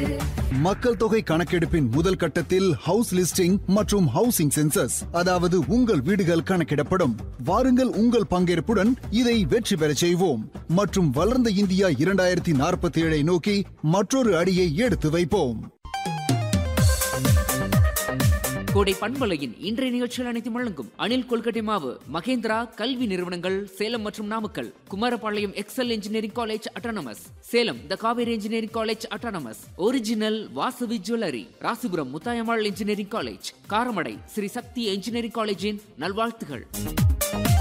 மக்கள் தொகை கணக்கெடுப்பின் முதல் கட்டத்தில் ஹவுஸ் லிஸ்டிங் மற்றும் ஹவுசிங் சென்சஸ் அதாவது உங்கள் வீடுகள் கணக்கிடப்படும் வாருங்கள் உங்கள் பங்கேற்புடன் இதை வெற்றி பெறச் செய்வோம் மற்றும் வளர்ந்த இந்தியா இரண்டாயிரத்தி நாற்பத்தி ஏழை நோக்கி மற்றொரு அடியை எடுத்து வைப்போம் கோடை பண்பலையின் இன்றைய நிகழ்ச்சிகள் அனைத்தும் வழங்கும் அணில் கொல்கட்டை மாவு மகேந்திரா கல்வி நிறுவனங்கள் சேலம் மற்றும் Namakkal Kumarapalayam Excel engineering college autonomous Salem the Kaveri engineering college autonomous original Vasavi jewellery Rasipuram Muthayammal engineering college Karamadai Sri Sakthi engineering காலேஜின் நல்வாழ்த்துகள்